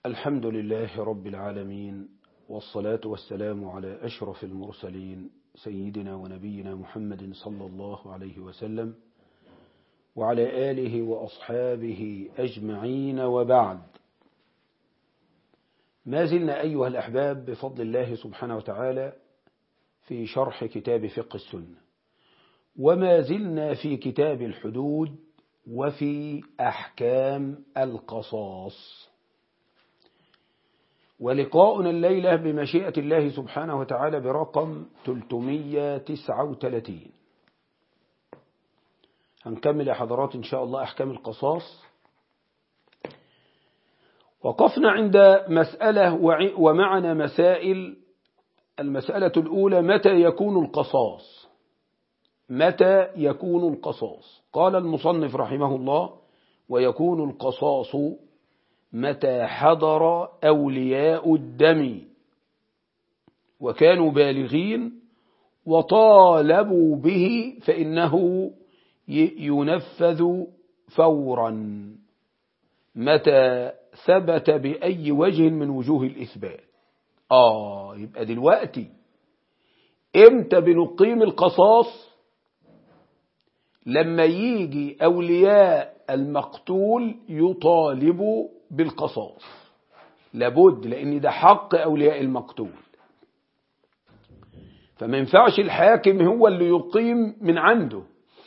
الحمد لله رب العالمين والصلاة والسلام على أشرف المرسلين سيدنا ونبينا محمد صلى الله عليه وسلم وعلى آله وأصحابه أجمعين وبعد ما زلنا أيها الأحباب بفضل الله سبحانه وتعالى في شرح كتاب فقه السنة وما زلنا في كتاب الحدود وفي أحكام القصاص ولقاؤنا الليلة بمشيئة الله سبحانه وتعالى برقم 339 هنكمل يا حضرات إن شاء الله أحكام القصاص وقفنا عند مسألة ومعنا مسائل المسألة الأولى متى يكون القصاص متى يكون القصاص قال المصنف رحمه الله ويكون القصاص متى حضر أولياء الدم وكانوا بالغين وطالبوا به فإنه ينفذ فورا متى ثبت بأي وجه من وجوه الإثبات آه يبقى دلوقتي امتى بنقيم القصاص لما يجي أولياء المقتول يطالبوا بالقصاص لابد لأن ده حق أولياء المقتول فما ينفعش الحاكم هو اللي يقيم من عنده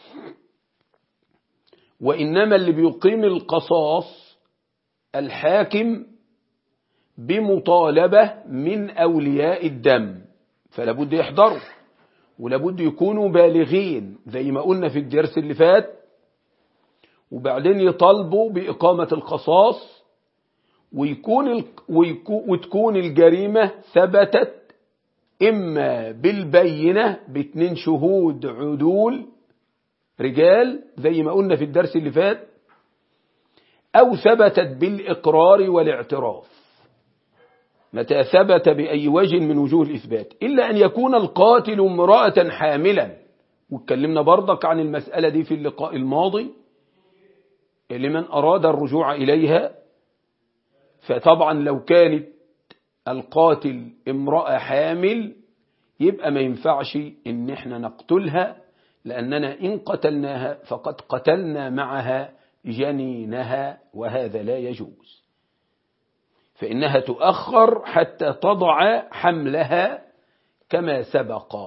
وإنما اللي بيقيم القصاص الحاكم بمطالبة من أولياء الدم فلابد يحضروا ولابد يكونوا بالغين زي ما قلنا في الدرس اللي فات وبعدين يطالبوا بإقامة القصاص ويكون ال... ويكو... وتكون الجريمة ثبتت إما بالبينة باتنين شهود عدول رجال زي ما قلنا في الدرس اللي فات أو ثبتت بالإقرار والاعتراف متى ثبت بأي وجه من وجوه الإثبات إلا أن يكون القاتل امرأة حاملا واتكلمنا برضك عن المسألة دي في اللقاء الماضي لمن أراد الرجوع إليها فطبعا لو كانت القاتل امرأة حامل يبقى ما ينفعش إن احنا نقتلها لأننا إن قتلناها فقد قتلنا معها جنينها وهذا لا يجوز فإنها تؤخر حتى تضع حملها كما سبق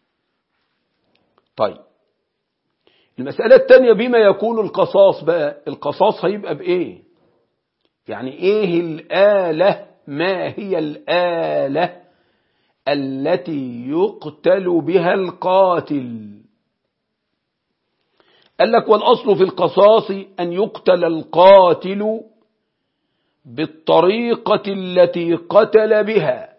طيب المسألة الثانية بما يكون القصاص بقى القصاص هيبقى بإيه يعني إيه الآلة ما هي الآلة التي يقتل بها القاتل قال لك والأصل في القصاص أن يقتل القاتل بالطريقة التي قتل بها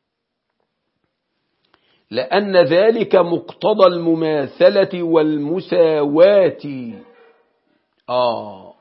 لأن ذلك مقتضى المماثلة والمساواة آه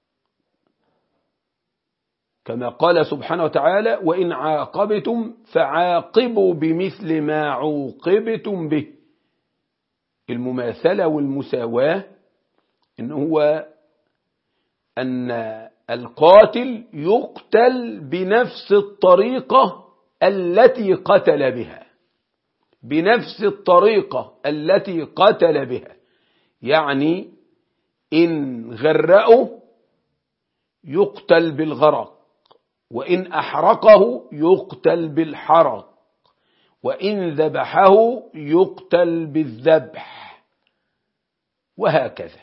كما قال سبحانه وتعالى وإن عاقبتم فعاقبوا بمثل ما عوقبتم به المماثلة والمساواة إن هو أن القاتل يقتل بنفس الطريقة التي قتل بها بنفس الطريقة التي قتل بها يعني إن غرأه يقتل بالغرق وإن أحرقه يقتل بالحرق وإن ذبحه يقتل بالذبح وهكذا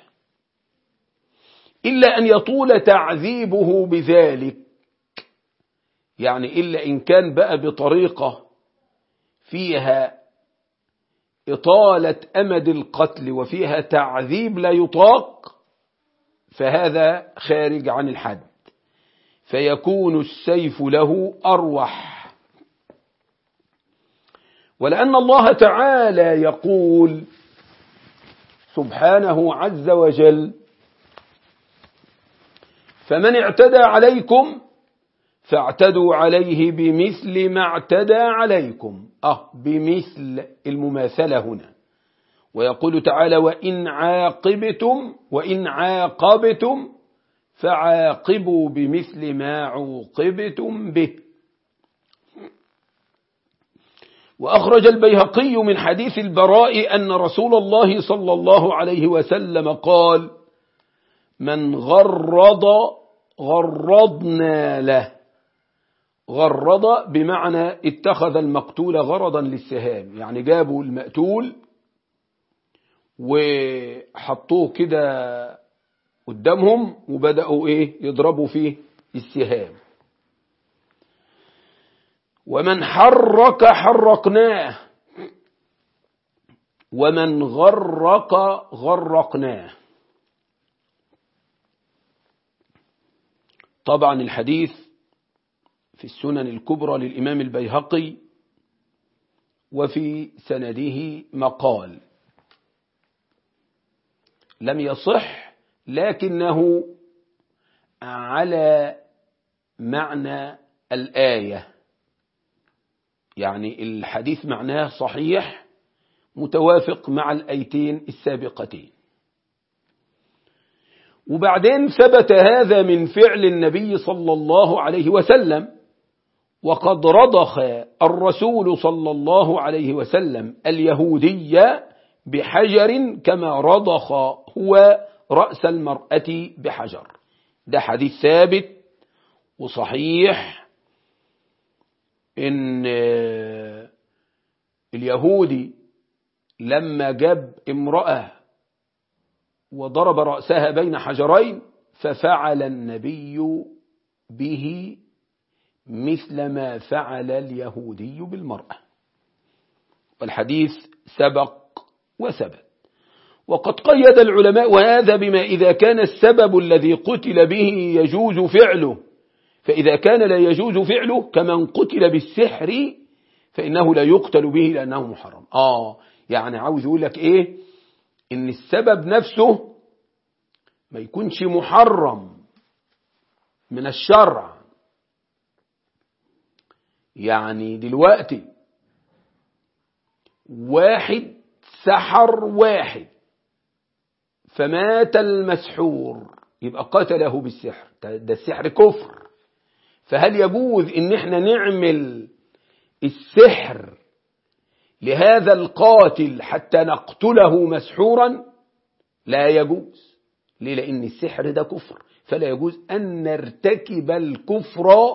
إلا أن يطول تعذيبه بذلك يعني إلا إن كان بقى بطريقة فيها إطالة أمد القتل وفيها تعذيب لا يطاق فهذا خارج عن الحد فيكون السيف له أروح ولأن الله تعالى يقول سبحانه عز وجل فمن اعتدى عليكم فاعتدوا عليه بمثل ما اعتدى عليكم اه بمثل المماثلة هنا ويقول تعالى وإن عاقبتم وإن عاقبتم فعاقبوا بمثل ما عوقبتم به وأخرج البيهقي من حديث البراء أن رسول الله صلى الله عليه وسلم قال من غرض غرضنا له غرض بمعنى اتخذ المقتول غرضا للسهام يعني جابوا المقتول وحطوه كده قدامهم وبدأوا ايه يضربوا فيه السهام ومن حرك حرقناه ومن غرق غرقناه طبعا الحديث في السنن الكبرى للإمام البيهقي وفي سنده مقال لم يصح لكنه على معنى الآية يعني الحديث معناه صحيح متوافق مع الأيتين السابقتين وبعدين ثبت هذا من فعل النبي صلى الله عليه وسلم وقد رضخ الرسول صلى الله عليه وسلم اليهودي بحجر كما رضخ هو رأس المرأة بحجر ده حديث ثابت وصحيح إن اليهودي لما جاب امرأة وضرب رأسها بين حجرين ففعل النبي به مثل ما فعل اليهودي بالمرأة والحديث سبق وثبت وقد قيد العلماء وهذا بما إذا كان السبب الذي قتل به يجوز فعله فإذا كان لا يجوز فعله كمن قتل بالسحر فإنه لا يقتل به لأنه محرم آه يعني عاوز يقول لك إيه إن السبب نفسه ما يكونش محرم من الشرع يعني دلوقتي واحد سحر واحد فمات المسحور يبقى قتله بالسحر ده السحر كفر فهل يجوز ان احنا نعمل السحر لهذا القاتل حتى نقتله مسحورا لا يجوز ليه لان السحر ده كفر فلا يجوز ان نرتكب الكفر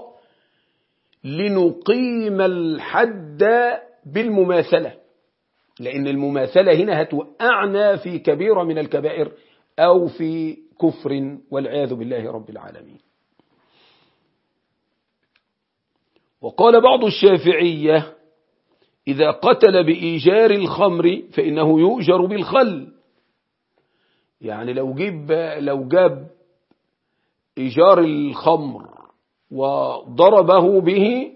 لنقيم الحد بالمماثلة لأن المماثلة هنا هتوقعنا في كبيرة من الكبائر أو في كفر والعياذ بالله رب العالمين وقال بعض الشافعية إذا قتل بإيجار الخمر فإنه يؤجر بالخل يعني لو جيب لو جاب إيجار الخمر وضربه به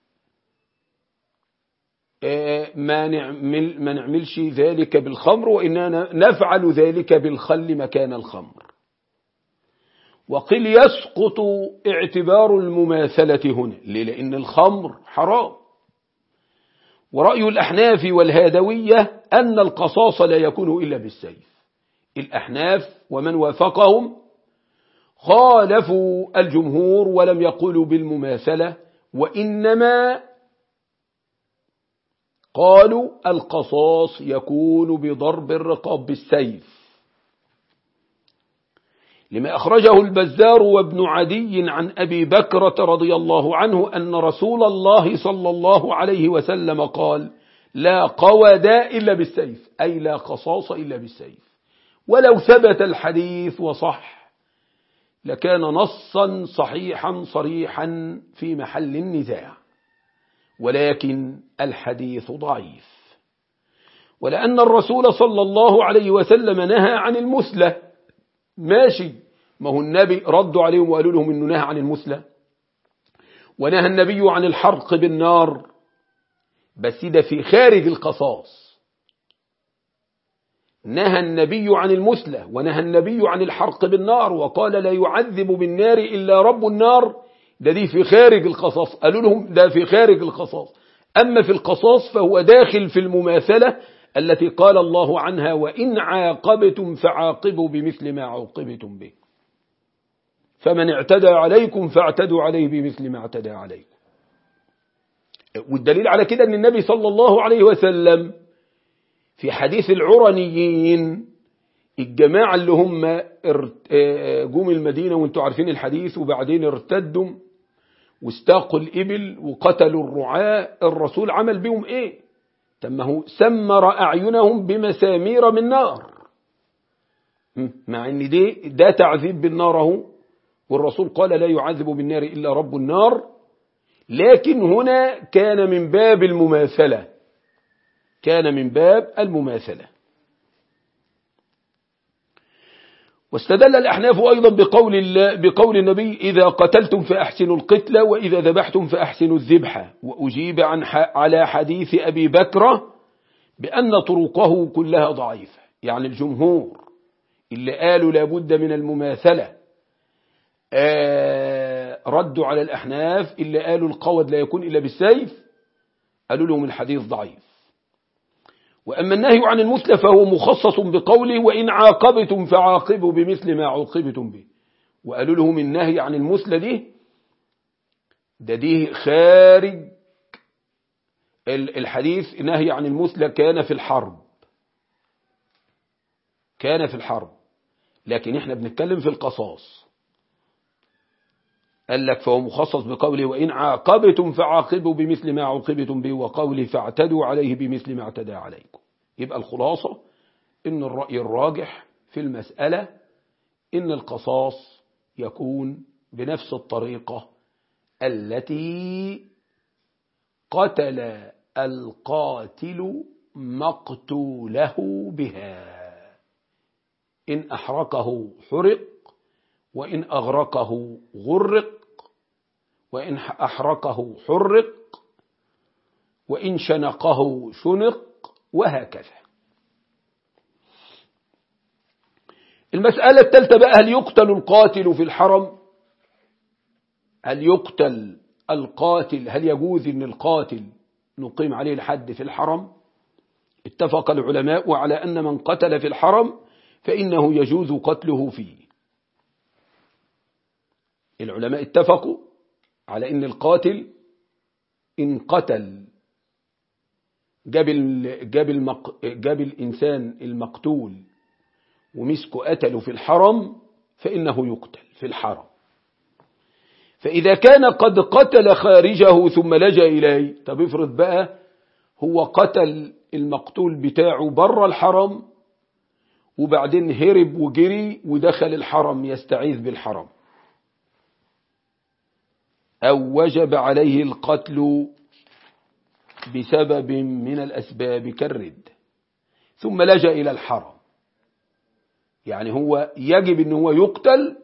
ما نعمل ما نعملش ذلك بالخمر وإننا نفعل ذلك بالخل مكان الخمر وقيل يسقط اعتبار المماثلة هنا ليه؟ لأن الخمر حرام ورأي الأحناف والهادوية أن القصاص لا يكون إلا بالسيف الأحناف ومن وافقهم خالفوا الجمهور ولم يقولوا بالمماثلة وإنما قالوا القصاص يكون بضرب الرقاب بالسيف لما أخرجه البزار وابن عدي عن أبي بكرة رضي الله عنه أن رسول الله صلى الله عليه وسلم قال لا قود إلا بالسيف أي لا قصاص إلا بالسيف ولو ثبت الحديث وصح لكان نصا صحيحا صريحا في محل النزاع ولكن الحديث ضعيف ولأن الرسول صلى الله عليه وسلم نهى عن المثلة ماشي ما هو النبي ردوا عليهم وقالوا لهم انه نهى عن المثلة ونهى النبي عن الحرق بالنار بس ده في خارج القصاص نهى النبي عن المثلة ونهى النبي عن الحرق بالنار وقال لا يعذب بالنار إلا رب النار ده دي في خارج القصاص قالوا لهم ده في خارج القصاص أما في القصاص فهو داخل في المماثلة التي قال الله عنها وإن عاقبتم فعاقبوا بمثل ما عوقبتم به فمن اعتدى عليكم فاعتدوا عليه بمثل ما اعتدى عليكم والدليل على كده أن النبي صلى الله عليه وسلم في حديث العرنيين الجماعة اللي هم جم المدينة وانتوا عارفين الحديث وبعدين ارتدوا واستاقوا الإبل وقتلوا الرعاة الرسول عمل بهم ايه تمه سمر أعينهم بمسامير من نار مع ان دي ده تعذيب بالنار اهو والرسول قال لا يعذب بالنار إلا رب النار لكن هنا كان من باب المماثلة كان من باب المماثلة واستدل الأحناف أيضا بقول, الله بقول النبي إذا قتلتم فأحسنوا القتل وإذا ذبحتم فأحسنوا الذبح وأجيب عن على حديث أبي بكر بأن طرقه كلها ضعيفة يعني الجمهور اللي قالوا لابد من المماثلة آه ردوا على الأحناف اللي قالوا القود لا يكون إلا بالسيف قالوا لهم الحديث ضعيف وأما النهي عن المثل فهو مخصص بقوله وإن عاقبتم فعاقبوا بمثل ما عوقبتم به وقالوا لهم النهي عن المثل دي ده دي خارج الحديث نهي عن المثل كان في الحرب كان في الحرب لكن احنا بنتكلم في القصاص قال لك فهو مخصص بقوله وإن عاقبتم فعاقبوا بمثل ما عوقبتم به وقوله فاعتدوا عليه بمثل ما اعتدى عليكم يبقى الخلاصة إن الرأي الراجح في المسألة إن القصاص يكون بنفس الطريقة التي قتل القاتل مقتوله بها إن أحرقه حرق وإن أغرقه غرق وإن أحرقه حرق وإن شنقه شنق وهكذا المسألة الثالثة بقى هل يقتل القاتل في الحرم هل يقتل القاتل هل يجوز ان القاتل نقيم عليه الحد في الحرم اتفق العلماء على أن من قتل في الحرم فإنه يجوز قتله فيه العلماء اتفقوا على أن القاتل إن قتل جاب, جاب, المق... جاب الإنسان المقتول ومسكه قتله في الحرم فإنه يقتل في الحرم فإذا كان قد قتل خارجه ثم لجأ إليه طب افرض بقى هو قتل المقتول بتاعه بره الحرم وبعدين هرب وجري ودخل الحرم يستعيذ بالحرم أو وجب عليه القتل بسبب من الأسباب كالرد ثم لجأ إلى الحرم يعني هو يجب أن هو يقتل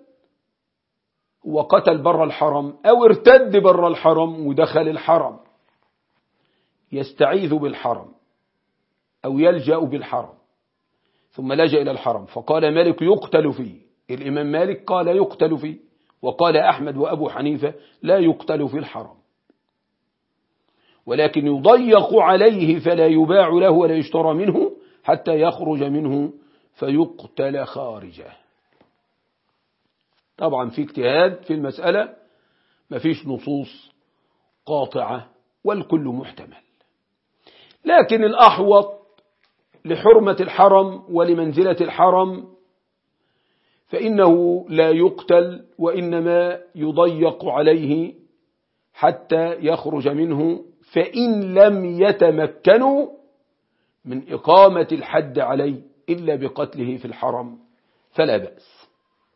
وقتل بر الحرم أو ارتد بر الحرم ودخل الحرم يستعيذ بالحرم أو يلجأ بالحرم ثم لجأ إلى الحرم فقال مالك يقتل فيه الإمام مالك قال يقتل فيه وقال أحمد وأبو حنيفة لا يقتل في الحرم ولكن يضيق عليه فلا يباع له ولا يشترى منه حتى يخرج منه فيقتل خارجه طبعا في اجتهاد في المسألة مفيش نصوص قاطعة والكل محتمل لكن الأحوط لحرمة الحرم ولمنزلة الحرم فإنه لا يقتل وإنما يضيق عليه حتى يخرج منه فإن لم يتمكنوا من إقامة الحد عليه إلا بقتله في الحرم فلا بأس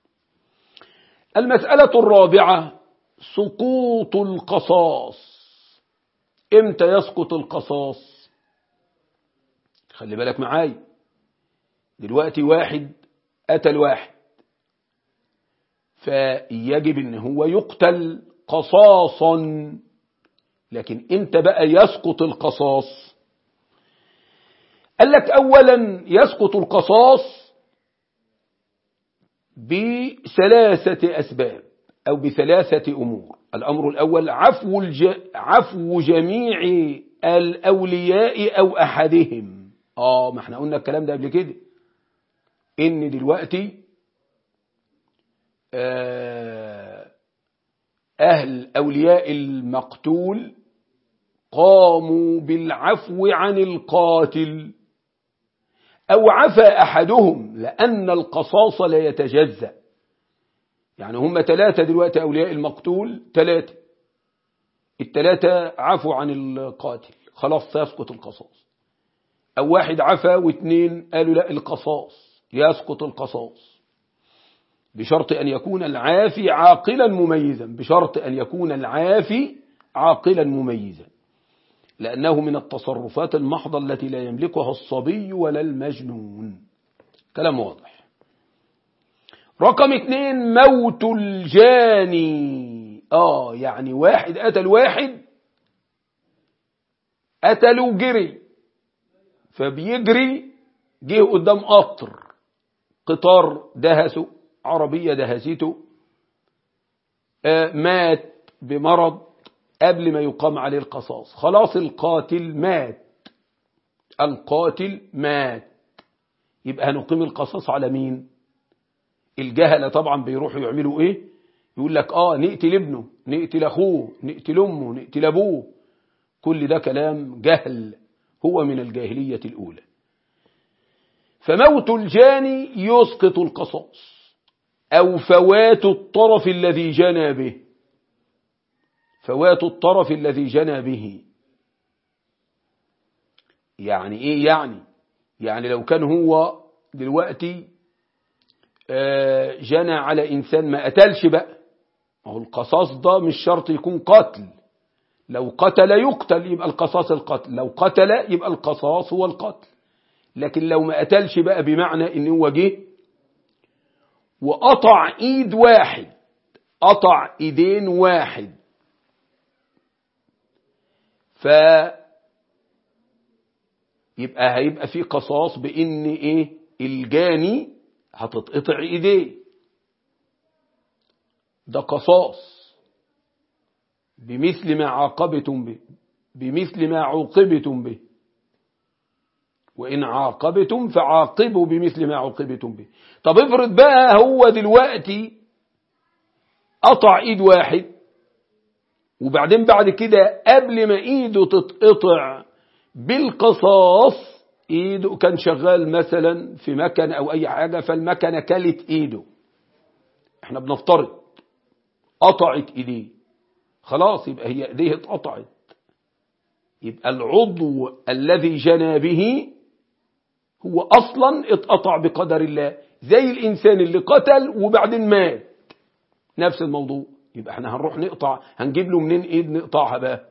المسألة الرابعة سقوط القصاص امتى يسقط القصاص خلي بالك معاي دلوقتي واحد قتل واحد فيجب ان هو يقتل قصاصا لكن امتى بقى يسقط القصاص قال لك اولا يسقط القصاص بثلاثة اسباب او بثلاثة امور الامر الاول عفو, الج... عفو جميع الاولياء او احدهم اه ما احنا قلنا الكلام ده قبل كده ان دلوقتي آه أهل أولياء المقتول قاموا بالعفو عن القاتل أو عفى أحدهم لأن القصاص لا يتجزأ يعني هم ثلاثة دلوقتي أولياء المقتول ثلاثة الثلاثة عفوا عن القاتل خلاص سيسقط القصاص أو واحد عفى واثنين قالوا لا القصاص يسقط القصاص بشرط أن يكون العافي عاقلا مميزا بشرط أن يكون العافي عاقلا مميزا لأنه من التصرفات المحضة التي لا يملكها الصبي ولا المجنون كلام واضح رقم اثنين موت الجاني اه يعني واحد قتل واحد قتله جري فبيجري جه قدام قطر قطار دهسه عربية دهسته آه مات بمرض قبل ما يقام عليه القصاص خلاص القاتل مات القاتل مات يبقى هنقيم القصاص على مين الجهلة طبعا بيروحوا يعملوا ايه يقول لك اه نقتل ابنه نقتل اخوه نقتل امه نقتل ابوه كل ده كلام جهل هو من الجاهلية الاولى فموت الجاني يسقط القصاص او فوات الطرف الذي جنى به فوات الطرف الذي جنى به يعني ايه يعني يعني لو كان هو دلوقتي جنى على إنسان ما قتلش بقى ما هو القصاص ده مش شرط يكون قتل لو قتل يقتل يبقى القصاص القتل لو قتل يبقى القصاص هو القتل لكن لو ما قتلش بقى بمعنى ان هو جه وقطع ايد واحد قطع ايدين واحد ف يبقى هيبقى في قصاص بان ايه الجاني هتتقطع ايديه ده قصاص بمثل ما عاقبتم به بمثل ما عوقبتم به وإن عاقبتم فعاقبوا بمثل ما عوقبتم به طب افرض بقى هو دلوقتي قطع ايد واحد وبعدين بعد كده قبل ما ايده تتقطع بالقصاص ايده كان شغال مثلا في مكنة او اي حاجة فالمكنة كلت ايده احنا بنفترض قطعت ايديه خلاص يبقى هي ايديه اتقطعت يبقى العضو الذي جنى به هو اصلا اتقطع بقدر الله زي الانسان اللي قتل وبعدين مات نفس الموضوع يبقى احنا هنروح نقطع هنجيب له منين ايد نقطعها بقى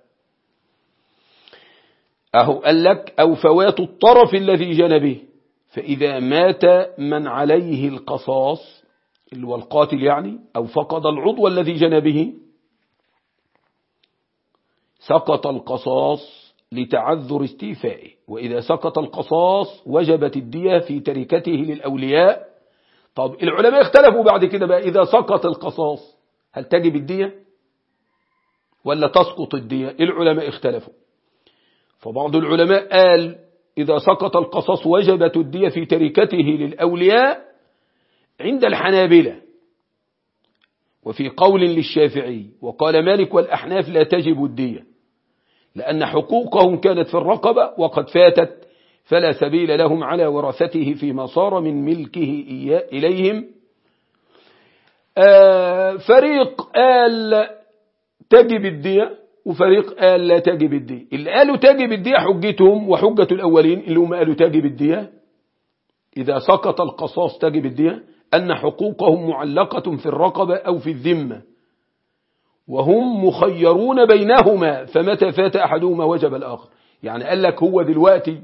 أهو قال لك أو فوات الطرف الذي جنى به فإذا مات من عليه القصاص اللي هو القاتل يعني أو فقد العضو الذي جنى به سقط القصاص لتعذر استيفائه وإذا سقط القصاص وجبت الدية في تركته للأولياء طب العلماء اختلفوا بعد كده بقى إذا سقط القصاص هل تجب الدية ولا تسقط الدية العلماء اختلفوا فبعض العلماء قال إذا سقط القصص وجبت الدية في تركته للأولياء عند الحنابلة وفي قول للشافعي وقال مالك والأحناف لا تجب الدية لأن حقوقهم كانت في الرقبة وقد فاتت فلا سبيل لهم على ورثته فيما صار من ملكه إليهم آه فريق قال تجب الدية وفريق قال لا تجب الدية اللي قالوا تجب الدية حجتهم وحجة الأولين اللي هم قالوا تجب الدية إذا سقط القصاص تجب الدية أن حقوقهم معلقة في الرقبة أو في الذمة وهم مخيرون بينهما فمتى فات أحدهما وجب الآخر يعني قال لك هو دلوقتي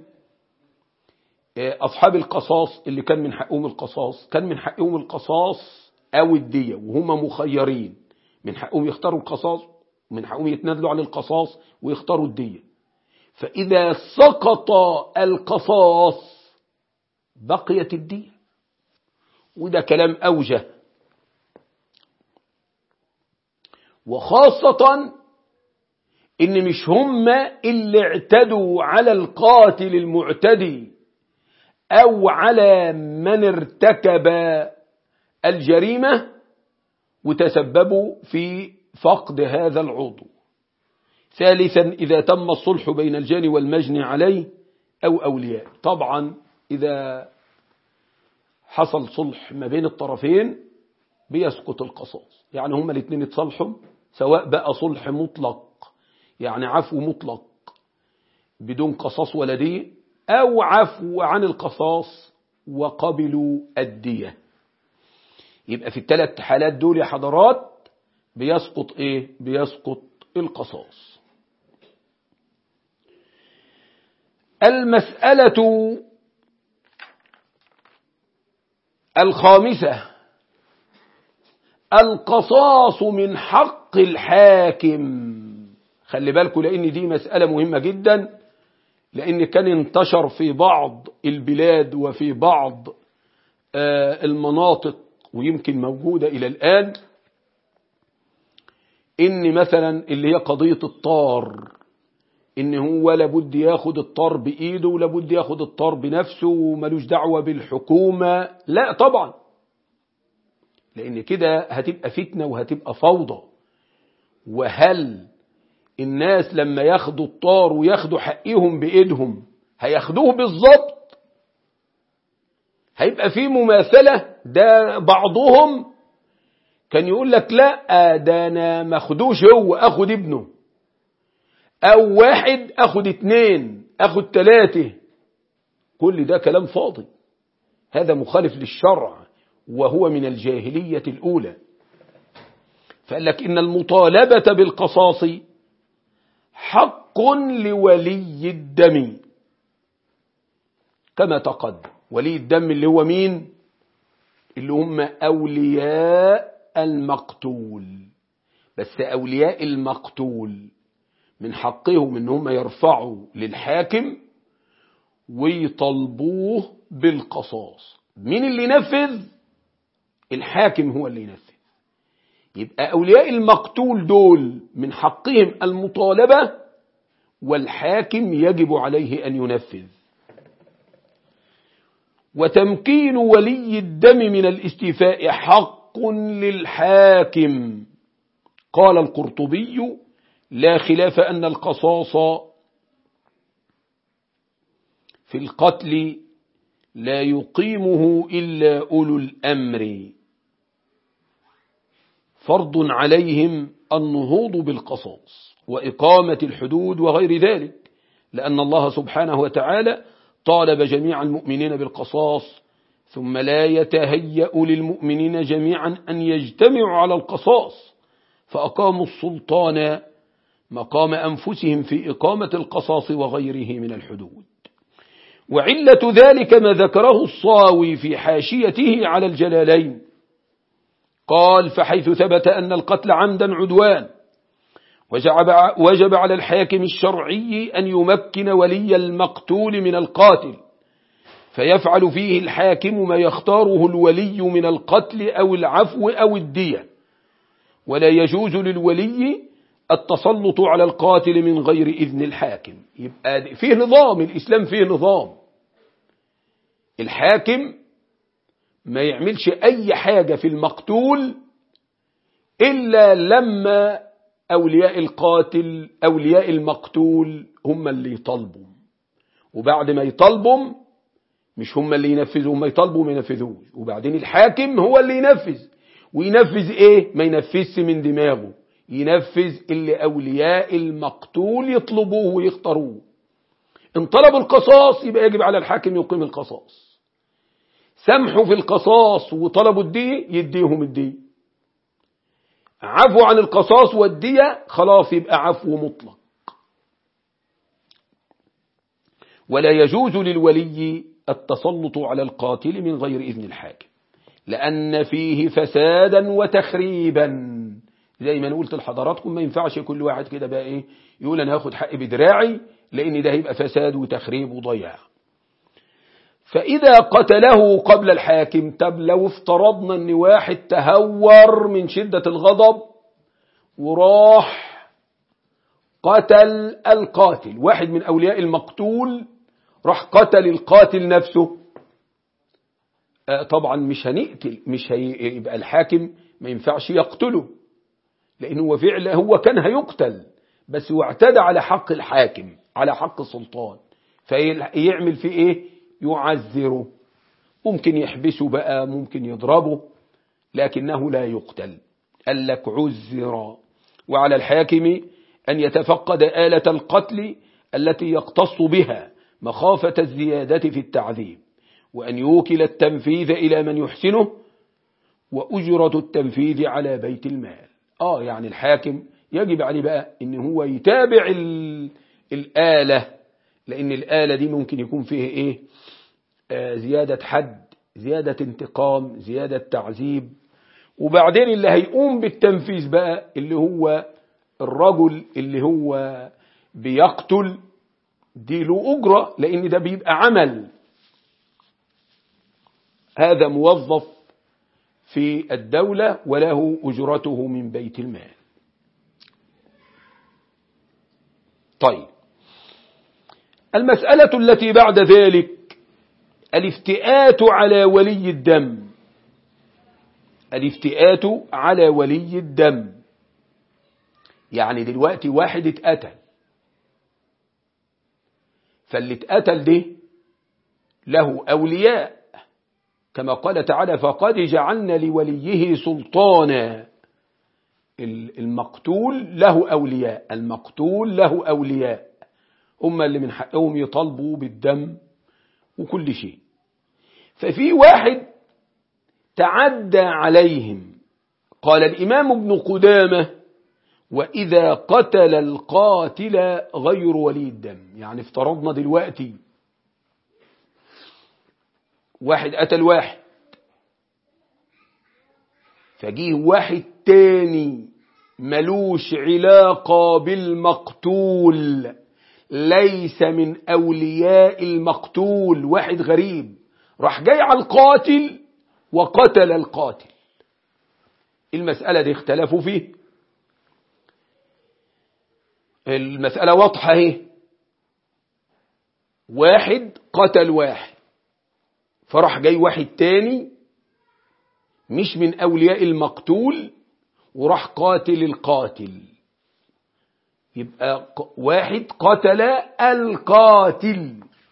أصحاب القصاص اللي كان من حقهم القصاص كان من حقهم القصاص أو الدية وهم مخيرين من حقهم يختاروا القصاص من حقهم يتنازلوا عن القصاص ويختاروا الدية فإذا سقط القصاص بقيت الدية وده كلام أوجه وخاصة إن مش هم اللي اعتدوا على القاتل المعتدي أو على من ارتكب الجريمة وتسببوا في فقد هذا العضو ثالثا إذا تم الصلح بين الجاني والمجني عليه أو أولياء طبعا إذا حصل صلح ما بين الطرفين بيسقط القصاص يعني هما الاثنين اتصالحوا سواء بقى صلح مطلق يعني عفو مطلق بدون قصاص ولا دية أو عفو عن القصاص وقبلوا الدية يبقى في الثلاث حالات دول يا حضرات بيسقط ايه بيسقط القصاص المسألة الخامسة القصاص من حق الحاكم خلي بالكم لأن دي مسألة مهمة جدا لأن كان انتشر في بعض البلاد وفي بعض المناطق ويمكن موجودة إلى الآن إن مثلا اللي هي قضية الطار إن هو لابد ياخد الطار بإيده ولابد ياخد الطار بنفسه وملوش دعوة بالحكومة لا طبعا لأن كده هتبقى فتنة وهتبقى فوضى وهل الناس لما ياخدوا الطار وياخدوا حقهم بإيدهم هياخدوه بالظبط هيبقى في مماثلة ده بعضهم كان يقول لك لا ده انا ماخدوش هو اخد ابنه او واحد اخد اتنين اخد تلاتة كل ده كلام فاضي هذا مخالف للشرع وهو من الجاهلية الأولى فقال لك إن المطالبة بالقصاص حق لولي الدم كما تقدم ولي الدم اللي هو مين اللي هم أولياء المقتول بس أولياء المقتول من حقهم ان هم يرفعوا للحاكم ويطالبوه بالقصاص مين اللي ينفذ الحاكم هو اللي ينفذ يبقى أولياء المقتول دول من حقهم المطالبة والحاكم يجب عليه أن ينفذ وتمكين ولي الدم من الاستيفاء حق للحاكم قال القرطبي لا خلاف أن القصاص في القتل لا يقيمه إلا أولو الأمر فرض عليهم النهوض بالقصاص وإقامة الحدود وغير ذلك لأن الله سبحانه وتعالى طالب جميع المؤمنين بالقصاص ثم لا يتهيأ للمؤمنين جميعا أن يجتمعوا على القصاص فأقاموا السلطان مقام أنفسهم في إقامة القصاص وغيره من الحدود وعلة ذلك ما ذكره الصاوي في حاشيته على الجلالين قال فحيث ثبت أن القتل عمدا عدوان وجب على الحاكم الشرعي أن يمكن ولي المقتول من القاتل فيفعل فيه الحاكم ما يختاره الولي من القتل أو العفو أو الدية ولا يجوز للولي التسلط على القاتل من غير إذن الحاكم يبقى فيه نظام الإسلام فيه نظام الحاكم ما يعملش أي حاجة في المقتول إلا لما أولياء القاتل أولياء المقتول هم اللي يطالبوا وبعد ما يطالبوا مش هم اللي ينفذوا هم يطالبوا ما ينفذوش وبعدين الحاكم هو اللي ينفذ وينفذ ايه ما ينفذش من دماغه ينفذ اللي أولياء المقتول يطلبوه ويختاروه إن طلبوا القصاص يبقى يجب على الحاكم يقيم القصاص سمحوا في القصاص وطلبوا الدية يديهم الدية عفوا عن القصاص والدية خلاص يبقى عفو مطلق ولا يجوز للولي التسلط على القاتل من غير إذن الحاكم لأن فيه فسادا وتخريبا زي ما انا قلت لحضراتكم ما ينفعش كل واحد كده بقى ايه يقول انا هاخد حقي بدراعي لان ده هيبقى فساد وتخريب وضياع فإذا قتله قبل الحاكم طب لو افترضنا ان واحد تهور من شدة الغضب وراح قتل القاتل واحد من أولياء المقتول راح قتل القاتل نفسه طبعا مش هنقتل مش هيبقى الحاكم ما ينفعش يقتله لأنه هو فعله هو كان هيقتل بس هو اعتدى على حق الحاكم على حق السلطان فيعمل فيه ايه يعذره ممكن يحبسه بقى ممكن يضربه لكنه لا يقتل قال لك عذر وعلى الحاكم أن يتفقد آلة القتل التي يقتص بها مخافة الزيادة في التعذيب وأن يوكل التنفيذ إلى من يحسنه وأجرة التنفيذ على بيت المال آه يعني الحاكم يجب عليه بقى إن هو يتابع الآلة لأن الآلة دي ممكن يكون فيه إيه آه زيادة حد زيادة انتقام زيادة تعذيب وبعدين اللي هيقوم بالتنفيذ بقى اللي هو الرجل اللي هو بيقتل دي له أجرة لأن ده بيبقى عمل هذا موظف في الدولة وله أجرته من بيت المال طيب المسألة التي بعد ذلك الافتئات على ولي الدم الافتئات على ولي الدم يعني دلوقتي واحد اتقتل فاللي اتقتل ده له أولياء كما قال تعالى فقد جعلنا لوليه سلطانا المقتول له أولياء المقتول له أولياء هم اللي من حقهم يطالبوا بالدم وكل شيء ففي واحد تعدى عليهم قال الإمام ابن قدامة وإذا قتل القاتل غير ولي الدم يعني افترضنا دلوقتي واحد قتل واحد فجيه واحد تاني ملوش علاقة بالمقتول ليس من أولياء المقتول واحد غريب راح جاي على القاتل وقتل القاتل المسألة دي اختلفوا فيه المسألة واضحة اهي واحد قتل واحد فراح جاي واحد تاني مش من أولياء المقتول وراح قاتل القاتل يبقى واحد قتل القاتل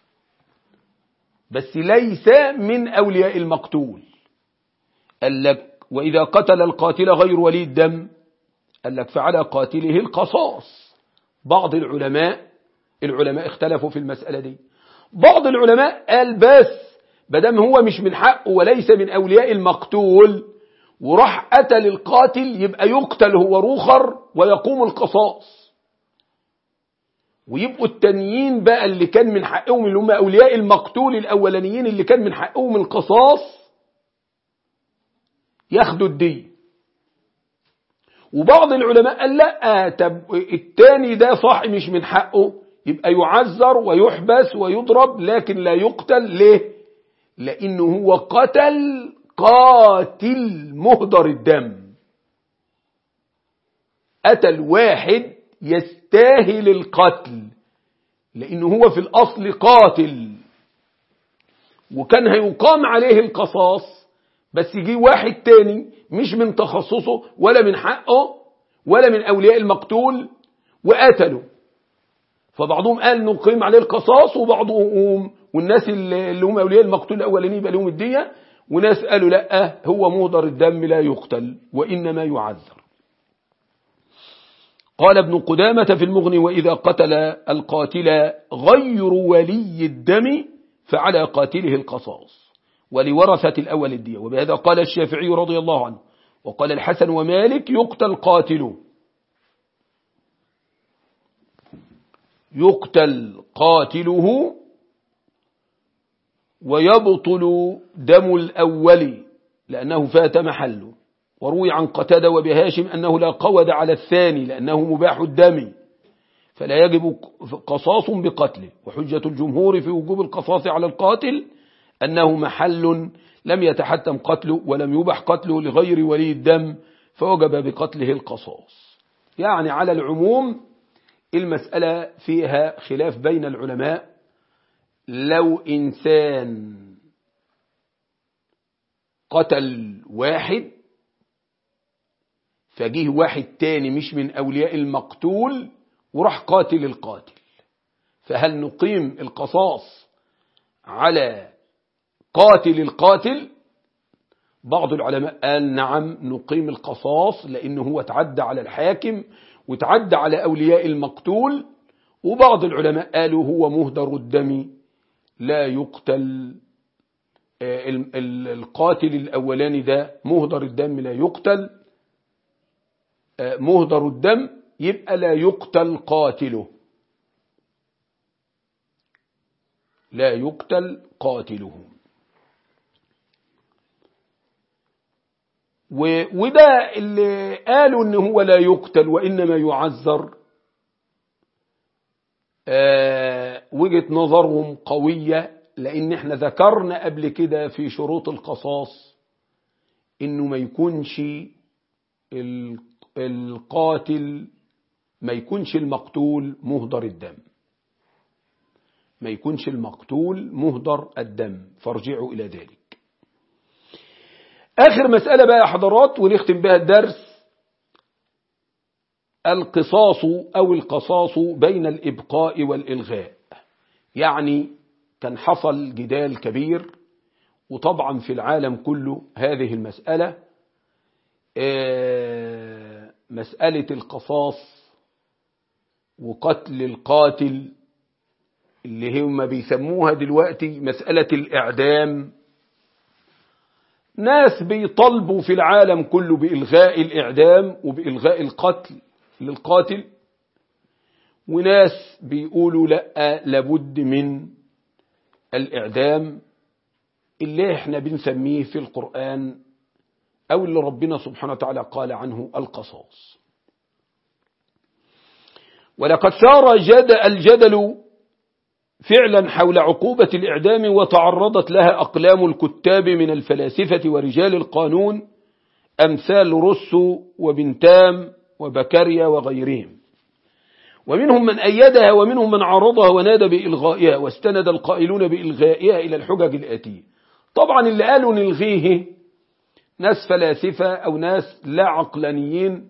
بس ليس من أولياء المقتول قال لك وإذا قتل القاتل غير ولي الدم قال لك فعلى قاتله القصاص بعض العلماء العلماء اختلفوا في المسألة دي بعض العلماء قال بس بدم هو مش من حقه وليس من أولياء المقتول وراح قتل القاتل يبقى يقتل هو روخر ويقوم القصاص ويبقوا التانيين بقى اللي كان من حقهم اللي هم أولياء المقتول الأولانيين اللي كان من حقهم القصاص ياخدوا الدين وبعض العلماء قال لا طب التاني ده صح مش من حقه يبقى يعذر ويحبس ويضرب لكن لا يقتل ليه لأنه هو قتل قاتل مهدر الدم قتل واحد يستاهل القتل لأنه هو في الأصل قاتل وكان هيقام عليه القصاص بس يجي واحد تاني مش من تخصصه ولا من حقه ولا من أولياء المقتول وقتله فبعضهم قال نقيم عليه القصاص وبعضهم والناس اللي هم أولياء المقتول الأولاني يبقى لهم الدية وناس قالوا لا هو مهدر الدم لا يقتل وإنما يعذر قال ابن قدامة في المغني وإذا قتل القاتل غير ولي الدم فعلى قاتله القصاص ولورثة الأول الدية وبهذا قال الشافعي رضي الله عنه وقال الحسن ومالك يقتل قاتله يقتل قاتله ويبطل دم الأول لأنه فات محله وروي عن قتادة وبهاشم أنه لا قود على الثاني لأنه مباح الدم فلا يجب قصاص بقتله وحجة الجمهور في وجوب القصاص على القاتل أنه محل لم يتحتم قتله ولم يبح قتله لغير ولي الدم فوجب بقتله القصاص يعني على العموم المسألة فيها خلاف بين العلماء لو إنسان قتل واحد فجيه واحد تاني مش من أولياء المقتول وراح قاتل القاتل فهل نقيم القصاص على قاتل القاتل بعض العلماء قال نعم نقيم القصاص لأنه هو تعدى على الحاكم وتعدى على أولياء المقتول وبعض العلماء قالوا هو مهدر الدم لا يقتل القاتل الأولاني ده مهدر الدم لا يقتل مهدر الدم يبقى لا يقتل قاتله لا يقتل قاتله وده اللي قالوا ان هو لا يقتل وانما يعذر آه وجهة نظرهم قوية لان احنا ذكرنا قبل كده في شروط القصاص انه ما يكونش القاتل ما يكونش المقتول مهدر الدم ما يكونش المقتول مهدر الدم فارجعوا إلى ذلك آخر مسألة بقى يا حضرات ونختم بها الدرس القصاص أو القصاص بين الإبقاء والإلغاء يعني كان حصل جدال كبير وطبعا في العالم كله هذه المسألة مسألة القصاص وقتل القاتل اللي هم بيسموها دلوقتي مسألة الإعدام ناس بيطالبوا في العالم كله بإلغاء الإعدام وبإلغاء القتل للقاتل وناس بيقولوا لا لابد من الإعدام اللي احنا بنسميه في القرآن أو اللي ربنا سبحانه وتعالى قال عنه القصاص ولقد سار جد الجدل فعلا حول عقوبة الإعدام وتعرضت لها أقلام الكتاب من الفلاسفة ورجال القانون أمثال روسو وبنتام وبكاريا وغيرهم ومنهم من أيدها ومنهم من عارضها ونادى بإلغائها واستند القائلون بإلغائها إلى الحجج الآتية طبعا اللي قالوا نلغيه ناس فلاسفة أو ناس لا عقلانيين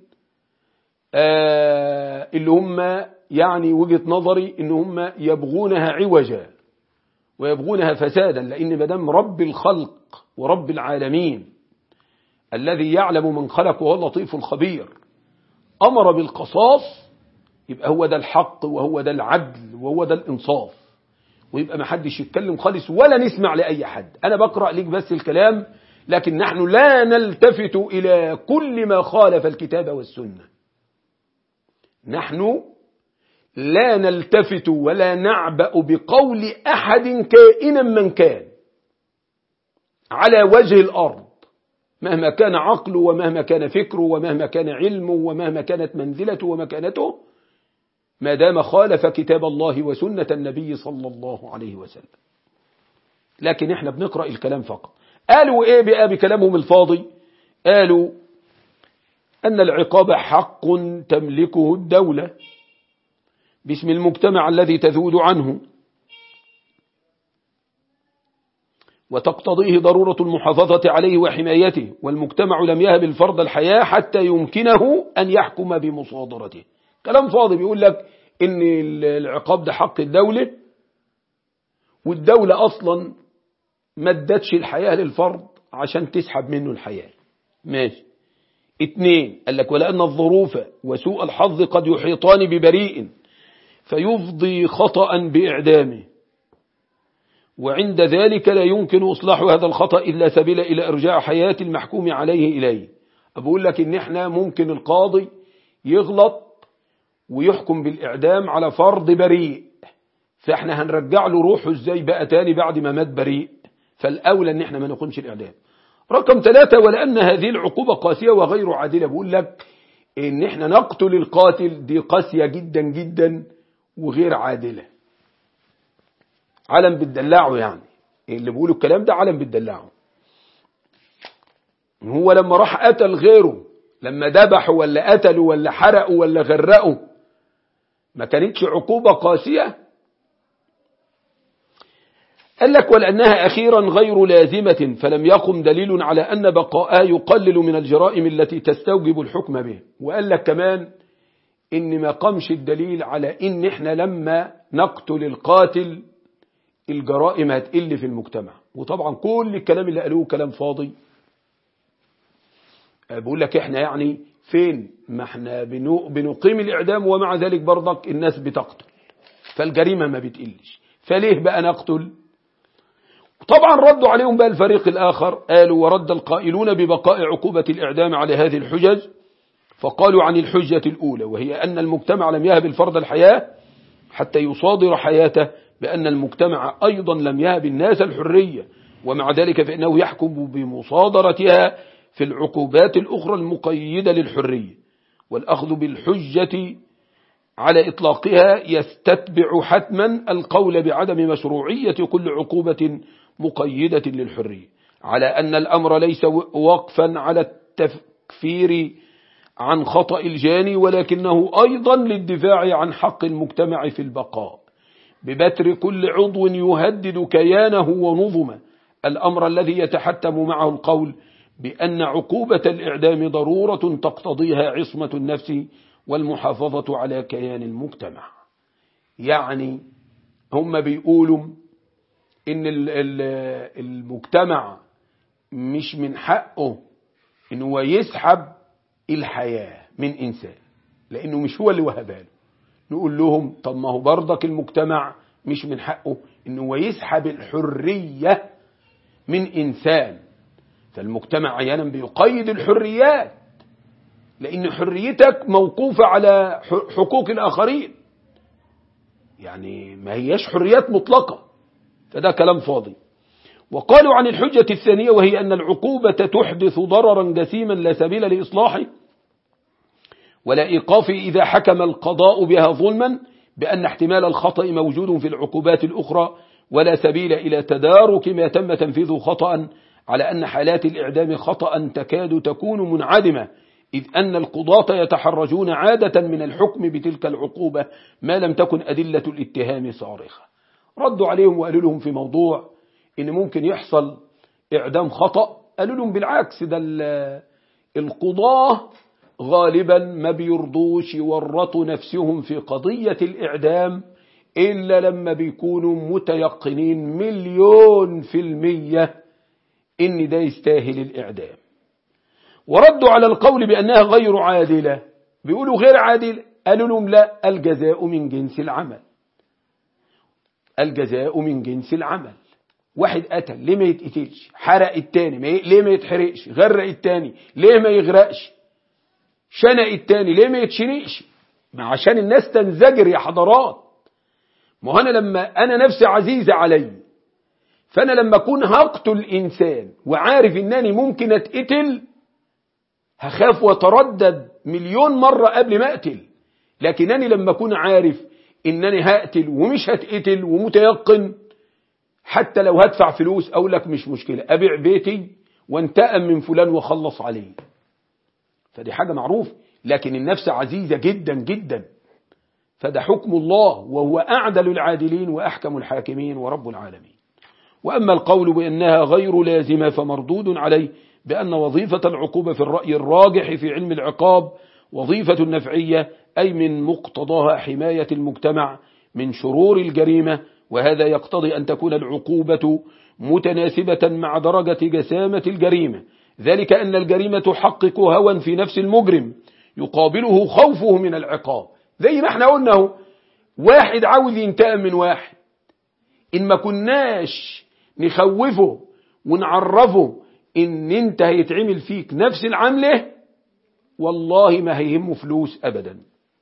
آه اللي هم يعني وجهة نظري ان هم يبغونها عوجا ويبغونها فسادا لان مدام رب الخلق ورب العالمين الذي يعلم من خلق وهو اللطيف الخبير امر بالقصاص يبقى هو ده الحق وهو ده العدل وهو ده الانصاف ويبقى ما حدش يتكلم خالص ولا نسمع لاي حد انا بقرا ليك بس الكلام لكن نحن لا نلتفت الى كل ما خالف الكتاب والسنه نحن لا نلتفت ولا نعبأ بقول أحد كائنا من كان على وجه الأرض مهما كان عقله ومهما كان فكره ومهما كان علمه ومهما كانت منزلته ومكانته ما دام خالف كتاب الله وسنة النبي صلى الله عليه وسلم لكن احنا بنقرأ الكلام فقط قالوا ايه بقى بكلامهم الفاضي قالوا أن العقاب حق تملكه الدولة باسم المجتمع الذي تذود عنه وتقتضيه ضرورة المحافظة عليه وحمايته والمجتمع لم يهب الفرد الحياة حتى يمكنه أن يحكم بمصادرته كلام فاضي بيقول لك إن العقاب ده حق الدولة والدولة أصلا ما ادتش الحياة للفرد عشان تسحب منه الحياة ماشي اتنين قال لك ولأن الظروف وسوء الحظ قد يحيطان ببريء فيفضي خطأ بإعدامه وعند ذلك لا يمكن إصلاح هذا الخطأ إلا سبيل إلى إرجاع حياة المحكوم عليه إليه أقول لك إن إحنا ممكن القاضي يغلط ويحكم بالإعدام على فرض بريء فإحنا هنرجع له روحه إزاي بقى تاني بعد ما مات بريء فالأولى إن إحنا ما نقومش الإعدام رقم ثلاثة ولأن هذه العقوبة قاسية وغير عادلة بقول لك إن إحنا نقتل القاتل دي قاسية جدا جدا وغير عادلة علم بتدلعه يعني اللي بيقولوا الكلام ده علم بتدلعه هو لما راح قتل غيره لما ذبحه ولا قتله ولا حرقه ولا غرقه ما كانتش عقوبة قاسية قال لك ولأنها أخيرا غير لازمة فلم يقم دليل على أن بقاءها يقلل من الجرائم التي تستوجب الحكم به وقال لك كمان إن ما قامش الدليل على إن إحنا لما نقتل القاتل الجرائم هتقل في المجتمع وطبعا كل الكلام اللي قالوه كلام فاضي بقول لك إحنا يعني فين ما إحنا بنقيم الإعدام ومع ذلك برضك الناس بتقتل فالجريمة ما بتقلش فليه بقى نقتل طبعا ردوا عليهم بقى الفريق الآخر قالوا ورد القائلون ببقاء عقوبة الإعدام على هذه الحجج فقالوا عن الحجة الأولى وهي أن المجتمع لم يهب الفرد الحياة حتى يصادر حياته بأن المجتمع أيضا لم يهب الناس الحرية ومع ذلك فإنه يحكم بمصادرتها في العقوبات الأخرى المقيدة للحرية والأخذ بالحجة على إطلاقها يستتبع حتما القول بعدم مشروعية كل عقوبة مقيدة للحرية على أن الأمر ليس وقفا على التكفير عن خطأ الجاني ولكنه أيضا للدفاع عن حق المجتمع في البقاء ببتر كل عضو يهدد كيانه ونظمه الأمر الذي يتحتم معه القول بأن عقوبة الإعدام ضرورة تقتضيها عصمة النفس والمحافظة على كيان المجتمع يعني هم بيقولوا إن المجتمع مش من حقه إنه يسحب الحياة من إنسان لأنه مش هو اللي وهبها له نقول لهم طب ما هو برضك المجتمع مش من حقه إنه يسحب الحرية من إنسان فالمجتمع أحيانا بيقيد الحريات لأن حريتك موقوفة على حقوق الآخرين يعني ما هيش حريات مطلقة فده كلام فاضي وقالوا عن الحجة الثانية وهي أن العقوبة تحدث ضررا جسيما لا سبيل لإصلاحه ولا إيقاف إذا حكم القضاء بها ظلما بأن احتمال الخطأ موجود في العقوبات الأخرى ولا سبيل إلى تدارك ما تم تنفيذه خطأ على أن حالات الإعدام خطأ تكاد تكون منعدمة إذ أن القضاة يتحرجون عادة من الحكم بتلك العقوبة ما لم تكن أدلة الاتهام صارخة ردوا عليهم وقالوا لهم في موضوع إن ممكن يحصل إعدام خطأ قالوا لهم بالعكس ده القضاة غالبا ما بيرضوش يورطوا نفسهم في قضية الإعدام إلا لما بيكونوا متيقنين مليون في المية إن ده يستاهل الإعدام وردوا على القول بأنها غير عادلة بيقولوا غير عادلة قالوا لهم لا الجزاء من جنس العمل الجزاء من جنس العمل واحد قتل ليه ما يتقتلش حرق التاني ما ي... ليه ما يتحرقش غرق التاني ليه ما يغرقش شنق التاني ليه ما يتشنقش ما عشان الناس تنزجر يا حضرات ما انا لما انا نفسي عزيزة علي فانا لما اكون هقتل انسان وعارف انني ممكن اتقتل هخاف وتردد مليون مرة قبل ما اقتل لكنني لما اكون عارف انني هقتل ومش هتقتل ومتيقن حتى لو هدفع فلوس اقول لك مش مشكلة ابيع بيتي وانتقم من فلان وخلص عليه فدي حاجة معروف لكن النفس عزيزة جدا جدا فده حكم الله وهو أعدل العادلين وأحكم الحاكمين ورب العالمين وأما القول بأنها غير لازمة فمردود عليه بأن وظيفة العقوبة في الرأي الراجح في علم العقاب وظيفة نفعية أي من مقتضاها حماية المجتمع من شرور الجريمة وهذا يقتضي أن تكون العقوبة متناسبة مع درجة جسامة الجريمة ذلك أن الجريمة تحقق هوى في نفس المجرم يقابله خوفه من العقاب زي ما احنا قلنا واحد عاوز ينتقم من واحد إن ما كناش نخوفه ونعرفه إن انت هيتعمل فيك نفس العملة والله ما هيهمه فلوس أبدا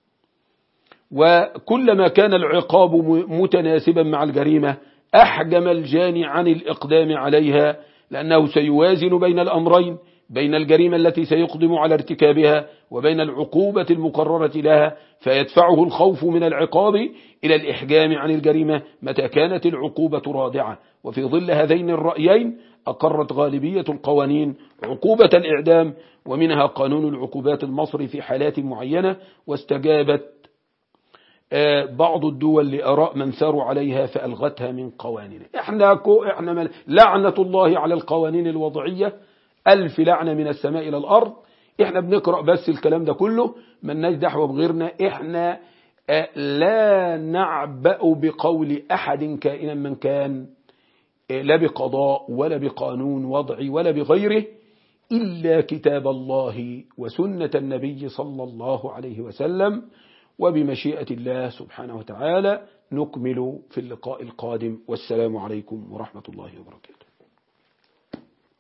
وكلما كان العقاب متناسبا مع الجريمة أحجم الجاني عن الإقدام عليها لأنه سيوازن بين الأمرين بين الجريمة التي سيقدم على ارتكابها وبين العقوبة المقررة لها فيدفعه الخوف من العقاب إلى الإحجام عن الجريمة متى كانت العقوبة رادعة وفي ظل هذين الرأيين أقرت غالبية القوانين عقوبة الإعدام ومنها قانون العقوبات المصري في حالات معينة واستجابت بعض الدول لأراء من ثاروا عليها فألغتها من قوانينها احنا كو احنا مل... لعنة الله على القوانين الوضعية ألف لعنة من السماء إلى الأرض احنا بنقرأ بس الكلام ده كله ملناش دعوة بغيرنا احنا لا نعبأ بقول أحد كائنا من كان لا بقضاء ولا بقانون وضعي ولا بغيره إلا كتاب الله وسنة النبي صلى الله عليه وسلم وبمشيئة الله سبحانه وتعالى نكمل في اللقاء القادم والسلام عليكم ورحمة الله وبركاته